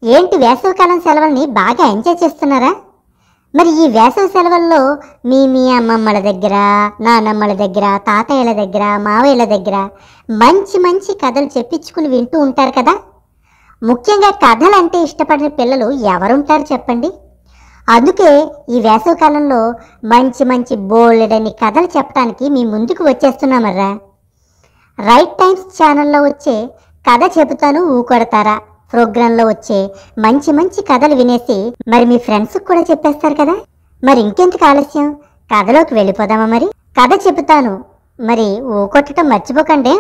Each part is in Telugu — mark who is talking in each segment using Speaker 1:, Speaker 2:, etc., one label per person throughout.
Speaker 1: ఏంటి వేసవికాలం సెలవుల్ని బాగా ఎంజాయ్ చేస్తున్నారా మరి ఈ వేసవి సెలవుల్లో మీ మీ అమ్మమ్మల దగ్గర నానమ్మల దగ్గర తాతయ్యల దగ్గర మావయ్యల దగ్గర మంచి మంచి కథలు చెప్పించుకుని వింటూ ఉంటారు కదా ముఖ్యంగా కథలు అంటే ఇష్టపడిన పిల్లలు ఎవరుంటారు చెప్పండి అందుకే ఈ వేసవికాలంలో మంచి మంచి బోల్డని కథలు చెప్పడానికి మీ ముందుకు వచ్చేస్తున్నామర్రా రైట్ టైమ్స్ ఛానల్లో వచ్చే కథ చెబుతాను ఊకొడతారా ప్రోగ్రాంలో వచ్చే మంచి మంచి కథలు వినేసి మరి మీ ఫ్రెండ్స్కి కూడా చెప్పేస్తారు కదా మరి ఇంకెందుకు ఆలస్యం కథలోకి వెళ్ళిపోదామా మరి కథ చెబుతాను మరి ఊకొట్టడం మర్చిపోకండి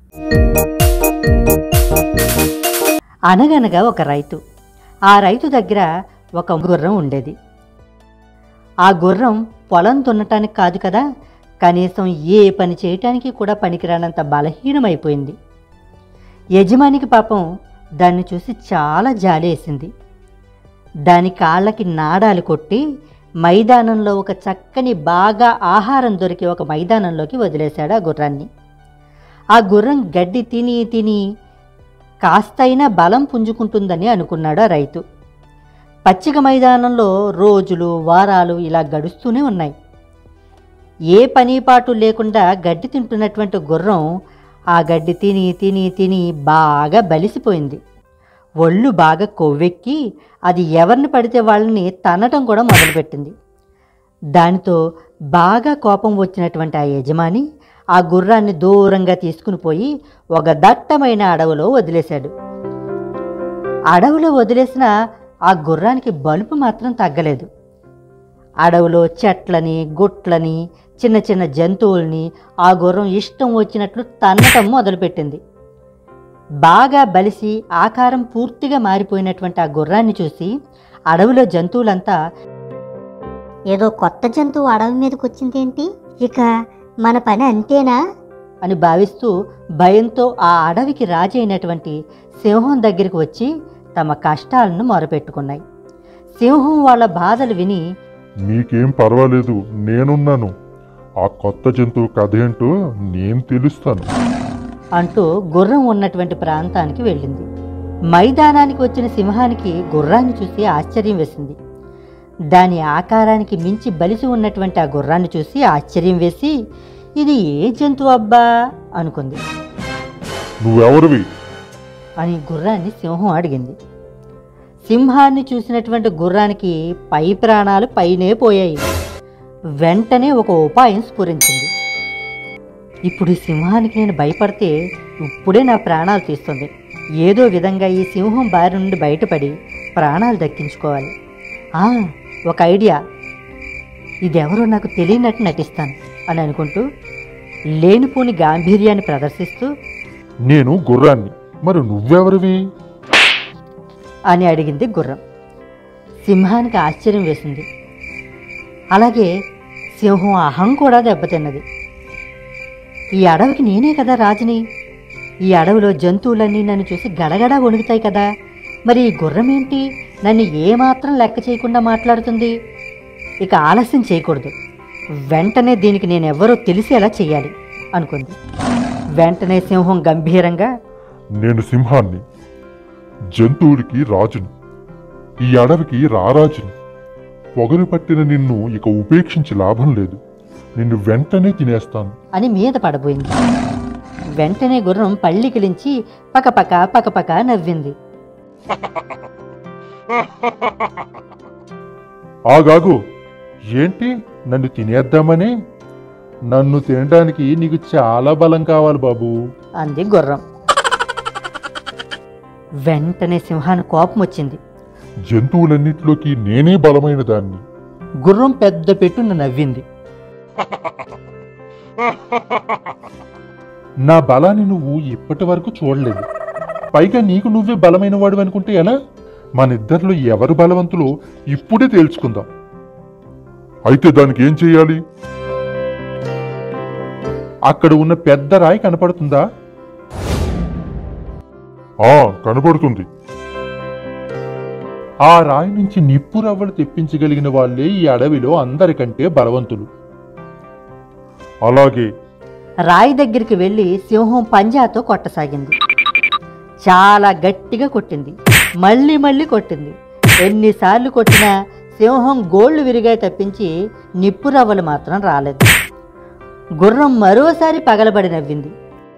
Speaker 2: అనగనగా ఒక రైతు ఆ రైతు దగ్గర ఒక గుర్రం ఉండేది ఆ గుర్రం పొలం దున్నటానికి కాదు కదా కనీసం ఏ పని చేయటానికి కూడా పనికిరానంత బలహీనమైపోయింది యజమానికి పాపం దాన్ని చూసి చాలా జాలేసింది దాని కాళ్ళకి నాడాలు కొట్టి మైదానంలో ఒక చక్కని బాగా ఆహారం దొరికే ఒక మైదానంలోకి వదిలేశాడు ఆ గుర్రాన్ని ఆ గుర్రం గడ్డి తిని తిని కాస్తైనా బలం పుంజుకుంటుందని అనుకున్నాడు ఆ రైతు పచ్చిక మైదానంలో రోజులు వారాలు ఇలా గడుస్తూనే ఉన్నాయి ఏ పనిపాటు లేకుండా గడ్డి తింటున్నటువంటి గుర్రం ఆ గడ్డి తిని తిని తిని బాగా బలిసిపోయింది ఒళ్ళు బాగా కొవ్వెక్కి అది ఎవరిని పడితే వాళ్ళని తన్నటం కూడా మొదలుపెట్టింది దానితో బాగా కోపం వచ్చినటువంటి ఆ యజమాని ఆ గుర్రాన్ని దూరంగా తీసుకుని పోయి ఒక దట్టమైన అడవిలో వదిలేశాడు అడవిలో వదిలేసిన ఆ గుర్రానికి బలుపు మాత్రం తగ్గలేదు అడవిలో చెట్లని గుట్లని చిన్న చిన్న జంతువుల్ని ఆ గుర్రం ఇష్టం వచ్చినట్లు తన్నటం మొదలుపెట్టింది బాగా బలిసి ఆకారం పూర్తిగా మారిపోయినటువంటి ఆ గుర్రాన్ని చూసి అడవిలో జంతువులంతా
Speaker 1: ఏదో కొత్త జంతువు అడవి మీదకి వచ్చిందేంటి ఇక మన పని అంతేనా
Speaker 2: అని భావిస్తూ భయంతో ఆ అడవికి రాజైనటువంటి సింహం దగ్గరికి వచ్చి తమ కష్టాలను మొరపెట్టుకున్నాయి సింహం వాళ్ళ బాధలు విని
Speaker 3: మీకేం పర్వాలేదు నేనున్నాను ఆ కొత్త జంతువు కథ ఏంటో నేను తెలుస్తాను
Speaker 2: అంటూ గుర్రం ఉన్నటువంటి ప్రాంతానికి వెళ్ళింది మైదానానికి వచ్చిన సింహానికి గుర్రాన్ని చూసి ఆశ్చర్యం వేసింది దాని ఆకారానికి మించి బలిసి ఉన్నటువంటి ఆ గుర్రాన్ని చూసి ఆశ్చర్యం వేసి ఇది ఏ జంతువు అబ్బా అనుకుంది
Speaker 3: నువ్వెవరివి
Speaker 2: అని గుర్రాన్ని సింహం అడిగింది సింహాన్ని చూసినటువంటి గుర్రానికి పై ప్రాణాలు పైనే పోయాయి వెంటనే ఒక ఉపాయం స్ఫురించింది ఇప్పుడు ఈ సింహానికి నేను భయపడితే ఇప్పుడే నా ప్రాణాలు తీస్తుంది ఏదో విధంగా ఈ సింహం బారి నుండి బయటపడి ప్రాణాలు దక్కించుకోవాలి ఆ, ఒక ఐడియా ఇదెవరో నాకు తెలియనట్టు నటిస్తాను అని అనుకుంటూ లేనిపోని గాంభీర్యాన్ని ప్రదర్శిస్తూ
Speaker 3: నేను గుర్రాన్ని మరి నువ్వెవరివి
Speaker 2: అని అడిగింది గుర్రం సింహానికి ఆశ్చర్యం వేసింది అలాగే సింహం అహం కూడా దెబ్బతిన్నది ఈ అడవికి నేనే కదా రాజుని ఈ అడవిలో జంతువులన్నీ నన్ను చూసి గడగడ వణుకుతాయి కదా మరి ఈ గుర్రం ఏంటి నన్ను ఏమాత్రం లెక్క చేయకుండా మాట్లాడుతుంది ఇక ఆలస్యం చేయకూడదు వెంటనే దీనికి నేనెవ్వరో తెలిసేలా చెయ్యాలి అనుకుంది వెంటనే సింహం గంభీరంగా
Speaker 3: నేను సింహాన్ని జంతువులకి రాజుని ఈ అడవికి రారాజుని పొగరు పట్టిన నిన్ను ఇక ఉపేక్షించి లాభం లేదు నిన్ను వెంటనే తినేస్తాను
Speaker 2: అని మీద పడబోయింది వెంటనే గుర్రం పళ్ళికిలించి పకపక పకపక నవ్వింది
Speaker 3: ఆగాగు ఏంటి నన్ను తినేద్దామని నన్ను తినడానికి నీకు చాలా బలం కావాలి బాబు
Speaker 2: అంది గుర్రం వెంటనే సింహాన్ని కోపం వచ్చింది
Speaker 3: జంతువులన్నిటిలోకి నేనే బలమైన దాన్ని
Speaker 2: గుర్రం పెద్ద పెట్టున నవ్వింది
Speaker 3: నా బలాన్ని నువ్వు ఇప్పటి వరకు చూడలేదు పైగా నీకు నువ్వే బలమైన వాడు అనుకుంటే ఎలా మనిద్దరిలో ఎవరు బలవంతులో ఇప్పుడే తేల్చుకుందాం అయితే దానికి ఏం చేయాలి అక్కడ ఉన్న పెద్ద రాయి కనపడుతుందా ఆ కనపడుతుంది ఆ రాయి నుంచి నిప్పు రవ్వలు తెప్పించగలిగిన వాళ్ళే ఈ అడవిలో అందరికంటే బలవంతులు అలాగే
Speaker 2: రాయి దగ్గరికి వెళ్ళి సింహం పంజాతో కొట్టసాగింది చాలా గట్టిగా కొట్టింది మళ్ళీ మళ్ళీ కొట్టింది ఎన్నిసార్లు కొట్టినా సింహం గోళ్ళు విరిగాయి తప్పించి నిప్పు రవ్వలు మాత్రం రాలేదు గుర్రం మరోసారి పగలబడి నవ్వింది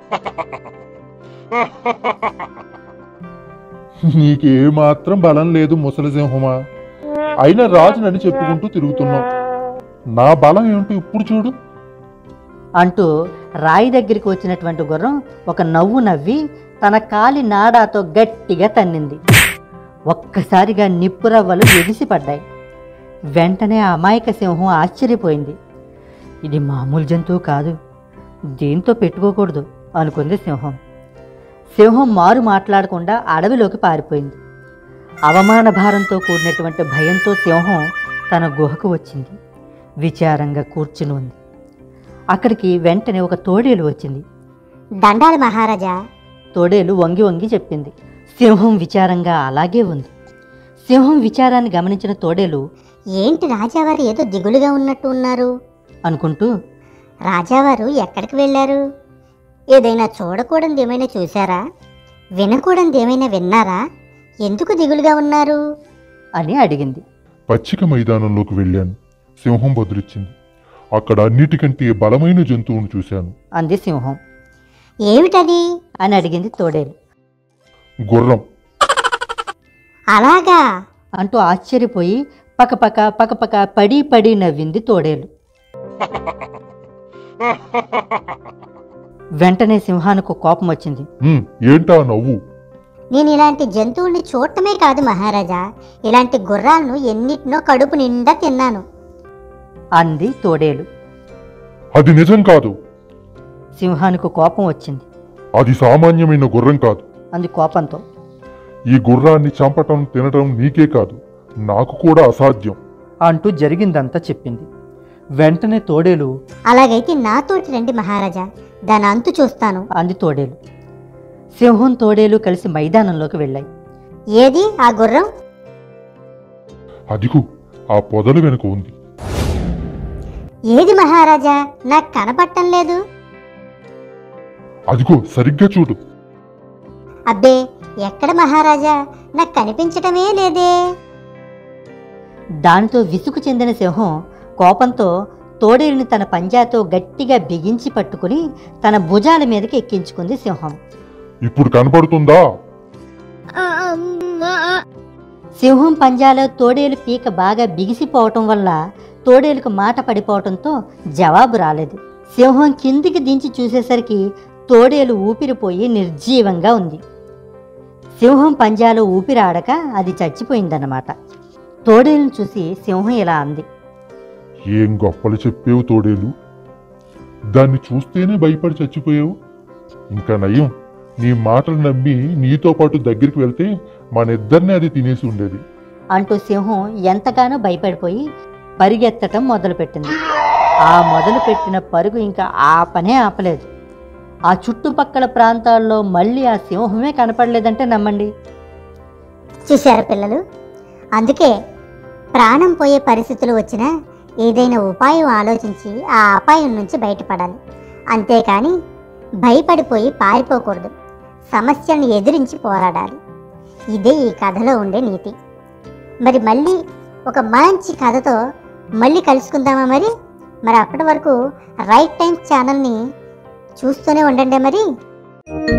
Speaker 3: నీకేమాత్రం బలం లేదు ముసలి సింహమా అయినా రాజునని చెప్పుకుంటూ తిరుగుతున్నావు నా బలం ఏమిటో ఇప్పుడు చూడు
Speaker 2: అంటూ రాయి దగ్గరికి వచ్చినటువంటి గుర్రం ఒక నవ్వు నవ్వి తన కాలి నాడాతో గట్టిగా తన్నింది ఒక్కసారిగా నిప్పు రవ్వలు ఎగిసిపడ్డాయి వెంటనే ఆ అమాయక సింహం ఆశ్చర్యపోయింది ఇది మామూలు జంతువు కాదు దీంతో పెట్టుకోకూడదు అనుకుంది సింహం సింహం మారు మాట్లాడకుండా అడవిలోకి పారిపోయింది అవమాన భారంతో కూడినటువంటి భయంతో సింహం తన గుహకు వచ్చింది విచారంగా కూర్చుని ఉంది అక్కడికి వెంటనే ఒక తోడేలు వచ్చింది
Speaker 1: దండాలు మహారాజా
Speaker 2: తోడేలు వంగి వంగి చెప్పింది సింహం విచారంగా అలాగే ఉంది సింహం విచారాన్ని గమనించిన తోడేలు
Speaker 1: ఏంటి రాజావారు ఏదో దిగులుగా ఉన్నట్టు ఉన్నారు
Speaker 2: అనుకుంటూ
Speaker 1: రాజావారు ఎక్కడికి వెళ్ళారు ఏదైనా చూడకూడనిది ఏమైనా చూశారా వినకూడనిది ఏమైనా విన్నారా ఎందుకు దిగులుగా ఉన్నారు
Speaker 2: అని అడిగింది
Speaker 3: పచ్చిక మైదానంలోకి వెళ్ళాను సింహం బదులిచ్చింది అక్కడ అన్నిటికంటే బలమైన జంతువును చూశాను
Speaker 2: అంది సింహం
Speaker 1: ఏమిటది
Speaker 2: అని అడిగింది తోడేలు
Speaker 3: గుర్రం
Speaker 1: అలాగా
Speaker 2: అంటూ ఆశ్చర్యపోయి పకపక పకపక పడి పడి నవ్వింది తోడేలు వెంటనే సింహానికి కోపం వచ్చింది
Speaker 3: "ఉమ్, ఏంటా నవ్వు
Speaker 1: నేను ఇలాంటి జంతువుల్ని చూడటమే కాదు మహారాజా ఇలాంటి గుర్రాలను ఎన్నిటినో కడుపు నిండా తిన్నాను
Speaker 2: అంది తోడేలు
Speaker 3: అది నిజం కాదు
Speaker 2: సింహానికి కోపం వచ్చింది
Speaker 3: అది సామాన్యమైన గుర్రం కాదు
Speaker 2: అంది కోపంతో
Speaker 3: ఈ గుర్రాన్ని చంపటం తినటం నీకే కాదు నాకు కూడా అసాధ్యం
Speaker 2: అంటూ జరిగిందంతా చెప్పింది వెంటనే తోడేలు
Speaker 1: అలాగైతే నాతోటి రండి మహారాజా దాని అంతు చూస్తాను
Speaker 2: అంది తోడేలు సింహం తోడేలు కలిసి మైదానంలోకి వెళ్ళాయి
Speaker 1: ఏది ఆ గుర్రం
Speaker 3: అదిగో ఆ పొదలు వెనుక ఉంది
Speaker 1: ఏది మహారాజా నాకు కనపడటం లేదు
Speaker 3: అదిగో సరిగ్గా చూడు
Speaker 1: అబ్బే ఎక్కడ మహారాజా నాకు కనిపించటమే లేదే
Speaker 2: దానితో విసుగు చెందిన సింహం కోపంతో తోడేలుని తన పంజాతో గట్టిగా బిగించి పట్టుకుని తన భుజాల మీదకి ఎక్కించుకుంది సింహం
Speaker 3: ఇప్పుడు కనపడుతుందా
Speaker 2: సింహం పంజాలో తోడేలు పీక బాగా బిగిసిపోవటం వల్ల తోడేలుకు మాట పడిపోవటంతో జవాబు రాలేదు సింహం కిందికి దించి చూసేసరికి తోడేలు ఊపిరిపోయి నిర్జీవంగా ఉంది సింహం పంజాలో ఊపిరాడక అది చచ్చిపోయిందన్నమాట తోడేలును చూసి సింహం ఇలా అంది
Speaker 3: ఏం గొప్పలు చెప్పేవు తోడేలు దాన్ని చూస్తేనే భయపడి చచ్చిపోయావు ఇంకా నయం నీ మాటలు నమ్మి నీతో పాటు దగ్గరికి వెళ్తే మనిద్దరిని అది తినేసి ఉండేది
Speaker 2: అంటూ సింహం ఎంతగానో భయపడిపోయి పరిగెత్తటం మొదలుపెట్టింది ఆ మొదలుపెట్టిన పరుగు ఇంకా ఆ పనే ఆపలేదు ఆ చుట్టుపక్కల ప్రాంతాల్లో మళ్ళీ ఆ సింహమే కనపడలేదంటే నమ్మండి
Speaker 1: చూశారు పిల్లలు అందుకే ప్రాణం పోయే పరిస్థితులు వచ్చినా ఏదైనా ఉపాయం ఆలోచించి ఆ అపాయం నుంచి బయటపడాలి అంతేకాని భయపడిపోయి పారిపోకూడదు సమస్యలను ఎదిరించి పోరాడాలి ఇదే ఈ కథలో ఉండే నీతి మరి మళ్ళీ ఒక మంచి కథతో మళ్ళీ కలుసుకుందామా మరి మరి అప్పటి వరకు రైట్ టైం ఛానల్ని చూస్తూనే ఉండండి మరి